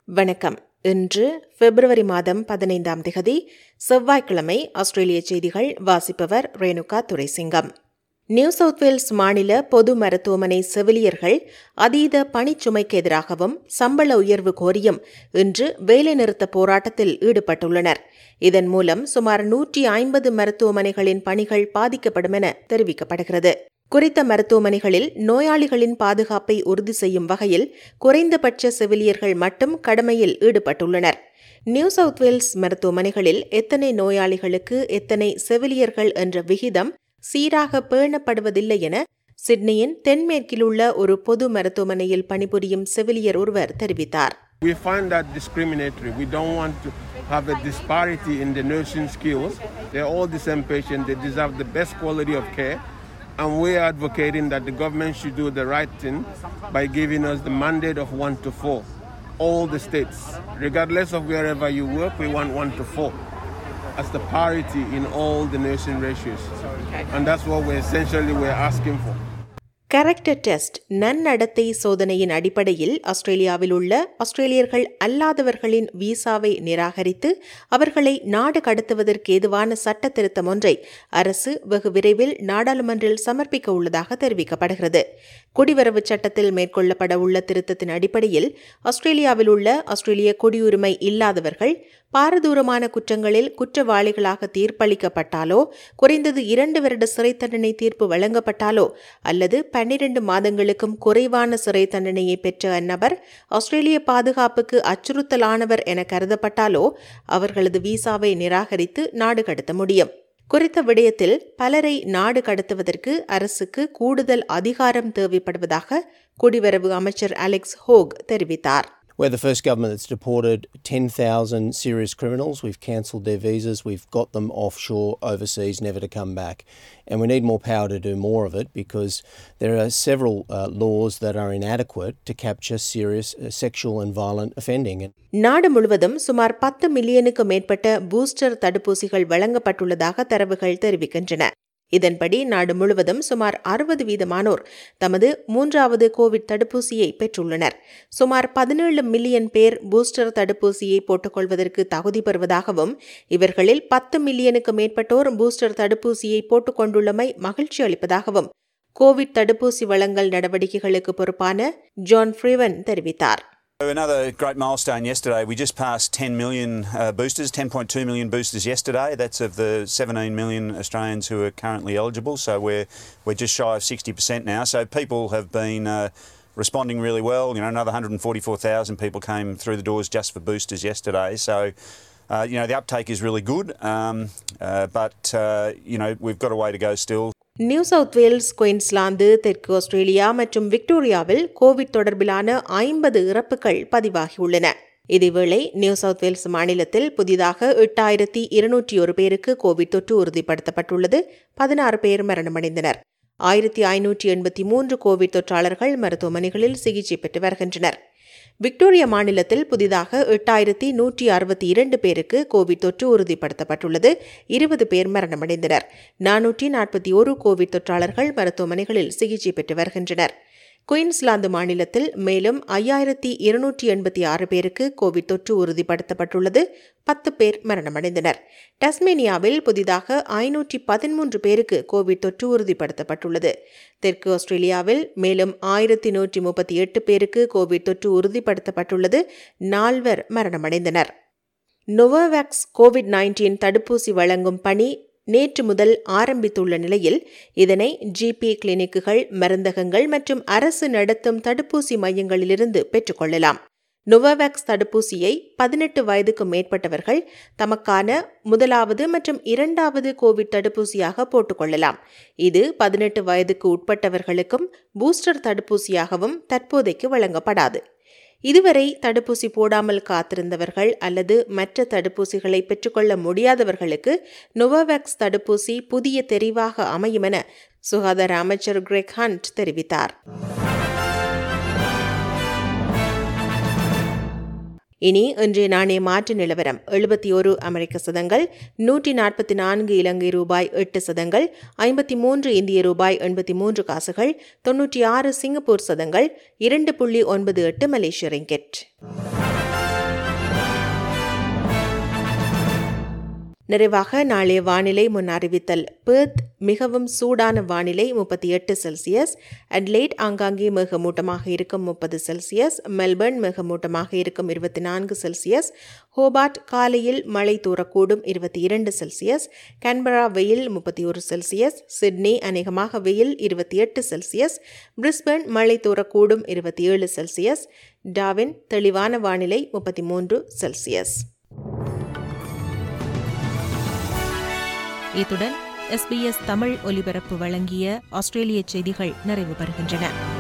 வணக்கம் இன்று பிப்ரவரி மாதம் பதினைந்தாம் திகதி செவ்வாய்க்கிழமை ஆஸ்திரேலிய செய்திகள் வாசிப்பவர் Renuka Duraisingam New South Wales மாநில பொது மருத்துவமனை செவிலியர்கள் அதீத பணிச்சுமைக்கு எதிராகவும் சம்பள உயர்வு கோரியும் இன்று வேலைநிறுத்த போராட்டத்தில் ஈடுபட்டுள்ளனர் இதன் மூலம் சுமார் நூற்றி ஐம்பது மருத்துவமனைகளின் பணிகள் பாதிக்கப்படும் என தெரிவிக்கப்படுகிறது குறித்த மருத்துவமனைகளில் நோயாளிகளின் பாதுகாப்பை உறுதி செய்யும் வகையில் குறைந்தபட்ச செவிலியர்கள் மட்டும் கடமையில் ஈடுபட்டுள்ளனர் நியூ சவுத் வேல்ஸ் மருத்துவமனைகளில் எத்தனை நோயாளிகளுக்கு எத்தனை செவிலியர்கள் என்ற விகிதம் சீராக பேணப்படுவதில்லை என சிட்னியின் தென்மேற்கில் உள்ள ஒரு பொது மருத்துவமனையில் பணிபுரியும் செவிலியர் ஒருவர் தெரிவித்தார் We find that discriminatory. We don't want to have a disparity in the nursing skills. They're all the same patient. They deserve the best quality of care. And we're advocating that the government should do the right thing by giving us the mandate of one to four. All the states, regardless of wherever you work, we want one to four as the parity in all the nursing ratios. And that's what we're essentially we're asking for. Character test நன்னடத்தை சோதனையின் அடிப்படையில் ஆஸ்திரேலியாவில் உள்ள ஆஸ்திரேலியர்கள் அல்லாதவர்களின் வீசாவை நிராகரித்து அவர்களை நாடு கடத்துவதற்கு ஏதுவான சட்ட திருத்தம் ஒன்றை அரசு வெகு விரைவில் நாடாளுமன்றில் சமர்ப்பிக்க உள்ளதாக தெரிவிக்கப்படுகிறது குடிவரவு சட்டத்தில் மேற்கொள்ளப்பட உள்ள திருத்தத்தின் அடிப்படையில் ஆஸ்திரேலியாவில் உள்ள ஆஸ்திரேலிய குடியுரிமை இல்லாதவர்கள் பாரதூரமான குற்றங்களில் குற்றவாளிகளாக தீர்ப்பளிக்கப்பட்டாலோ குறைந்தது இரண்டு வருட சிறை தண்டனை தீர்ப்பு வழங்கப்பட்டாலோ அல்லது பன்னிரண்டு மாதங்களுக்கும் குறைவான சிறை தண்டனையை பெற்ற அந்நபர் ஆஸ்திரேலிய பாதுகாப்புக்கு அச்சுறுத்தலானவர் என கருதப்பட்டாலோ அவர்களது வீசாவை நிராகரித்து நாடு கடத்த முடியும் குறித்த விடயத்தில் பலரை நாடு கடத்துவதற்கு அரசுக்கு கூடுதல் அதிகாரம் தேவைப்படுவதாக குடிவரவு அமைச்சர் அலெக்ஸ் ஹோக் தெரிவித்தார் We're the first government that's deported 10,000 serious criminals. We've cancelled their visas. We've got them offshore, overseas, never to come back. And we need more power to do more of it because there are several uh, laws that are inadequate to capture serious uh, sexual and violent offending. நாடு முழுவதும் சுமார் பத்து மில்லியனுக்கு மேற்பட்ட booster தடுப்பூசிகள் வழங்கப்பட்டுள்ளதாக தரவுகள் தெரிவிக்கின்றன இதன்படி நாடு முழுவதும் சுமார் அறுபது வீதமானோர் தமது மூன்றாவது கோவிட் தடுப்பூசியை பெற்றுள்ளனர் சுமார் பதினேழு மில்லியன் பேர் பூஸ்டர் தடுப்பூசியை போட்டுக்கொள்வதற்கு தகுதி பெறுவதாகவும் இவர்களில் பத்து மில்லியனுக்கு மேற்பட்டோர் பூஸ்டர் தடுப்பூசியை போட்டுக்கொண்டுள்ளமை மகிழ்ச்சி அளிப்பதாகவும் கோவிட் தடுப்பூசி வழங்கல் நடவடிக்கைகளுக்கு பொறுப்பான ஜான் ஃப்ரீவன் தெரிவித்தார் Another great milestone yesterday. We just passed 10 million uh, boosters, 10.2 million boosters yesterday. That's of the 17 million Australians who are currently eligible. So we're we're just shy of 60% now. So people have been uh, responding really well. You know, another 144,000 people came through the doors just for boosters yesterday. So. Uh, you know the uptake is really good, um, uh, but uh, you know we've got a way to go still. New South Wales Queensland தெற்கு Australia மற்றும் விக்டோரியாவில் Covid தொடர்பிலான ஐம்பது இறப்புகள் பதிவாகியுள்ளன இதேவேளை new South Wales மாநிலத்தில் புதிதாக எட்டாயிரத்தி இருநூற்றி ஒரு பேருக்கு கோவிட் தொற்று உறுதிப்படுத்தப்பட்டுள்ளது பதினாறு பேர் மரணமடைந்தனர் ஆயிரத்தி ஐநூற்றி எண்பத்தி மூன்று கோவிட் தொற்றாளர்கள் மருத்துவமனைகளில் சிகிச்சை பெற்று வருகின்றனர் விக்டோரியா மாநிலத்தில் புதிதாக எட்டாயிரத்தி நூற்றி அறுபத்தி இரண்டு பேருக்கு கோவிட் தொற்று உறுதிப்படுத்தப்பட்டுள்ளது இருபது பேர் மரணமடைந்தனர் நானூற்றி நாற்பத்தி ஒரு கோவிட் தொற்றாளர்கள் மருத்துவமனைகளில் சிகிச்சை பெற்று வருகின்றனர் குயின்ஸ்லாந்து மாநிலத்தில் மேலும் ஐயாயிரத்தி இருநூற்றி எண்பத்தி ஆறு பேருக்கு கோவிட் தொற்று உறுதிப்படுத்தப்பட்டுள்ளது பத்து பேர் மரணமடைந்தனர் டஸ்மேனியாவில் புதிதாக ஐநூற்றி பதிமூன்று பேருக்கு கோவிட் தொற்று உறுதிப்படுத்தப்பட்டுள்ளது தெற்கு ஆஸ்திரேலியாவில் மேலும் ஆயிரத்தி நூற்றி முப்பத்தி எட்டு பேருக்கு கோவிட் தொற்று உறுதிப்படுத்தப்பட்டுள்ளது நால்வர் மரணமடைந்தனர் நொவோவேக்ஸ் கோவிட் நைன்டீன் தடுப்பூசி வழங்கும் பணி நேற்று முதல் ஆரம்பித்துள்ள நிலையில் இதனை ஜிபி கிளினிக்குகள் மருந்தகங்கள் மற்றும் அரசு நடத்தும் தடுப்பூசி மையங்களிலிருந்து பெற்றுக்கொள்ளலாம் நொவோவேக்ஸ் தடுப்பூசியை பதினெட்டு வயதுக்கு மேற்பட்டவர்கள் தமக்கான முதலாவது மற்றும் இரண்டாவது கோவிட் தடுப்பூசியாக போட்டுக்கொள்ளலாம் இது பதினெட்டு வயதுக்கு உட்பட்டவர்களுக்கும் பூஸ்டர் தடுப்பூசியாகவும் தற்போதைக்கு வழங்கப்படாது இதுவரை தடுப்பூசி போடாமல் காத்திருந்தவர்கள் அல்லது மற்ற தடுப்பூசிகளை பெற்றுக்கொள்ள முடியாதவர்களுக்கு நொவோவேக்ஸ் தடுப்பூசி புதிய தெரிவாக அமையும் என சுகாதார அமைச்சர் கிரெக் ஹண்ட் தெரிவித்தார் இனி இன்றைய நாணய மாற்று நிலவரம் எழுபத்தி ஒரு அமெரிக்க சதங்கள் நூற்றி நாற்பத்தி நான்கு இலங்கை ரூபாய் எட்டு சதங்கள் ஐம்பத்தி மூன்று இந்திய ரூபாய் எண்பத்தி மூன்று காசுகள் தொன்னூற்றி ஆறு சிங்கப்பூர் சதங்கள் இரண்டு புள்ளி ஒன்பது எட்டு மலேசிய ரிங்கெட் நிறைவாக நாளைய வானிலை முன் அறிவித்தல் பெர்த் மிகவும் சூடான வானிலை முப்பத்தி எட்டு செல்சியஸ் அட்லைட் ஆங்காங்கே மேகமூட்டமாக இருக்கும் முப்பது செல்சியஸ் மெல்பர்ன் மேகமூட்டமாக இருக்கும் இருபத்தி நான்கு செல்சியஸ் ஹோபார்ட் காலையில் மழை தூரக்கூடும் இருபத்தி இரண்டு செல்சியஸ் கன்பரா வெயில் முப்பத்தி ஒரு செல்சியஸ் சிட்னி அநேகமாக வெயில் இருபத்தி எட்டு செல்சியஸ் பிரிஸ்பர்ன் மழை தூரக்கூடும் இருபத்தி ஏழு செல்சியஸ் டாவின் தெளிவான வானிலை முப்பத்தி மூன்று செல்சியஸ் இத்துடன் எஸ்பிஎஸ் தமிழ் ஒலிபரப்பு வழங்கிய ஆஸ்திரேலிய செய்திகள் நிறைவு பெறுகின்றன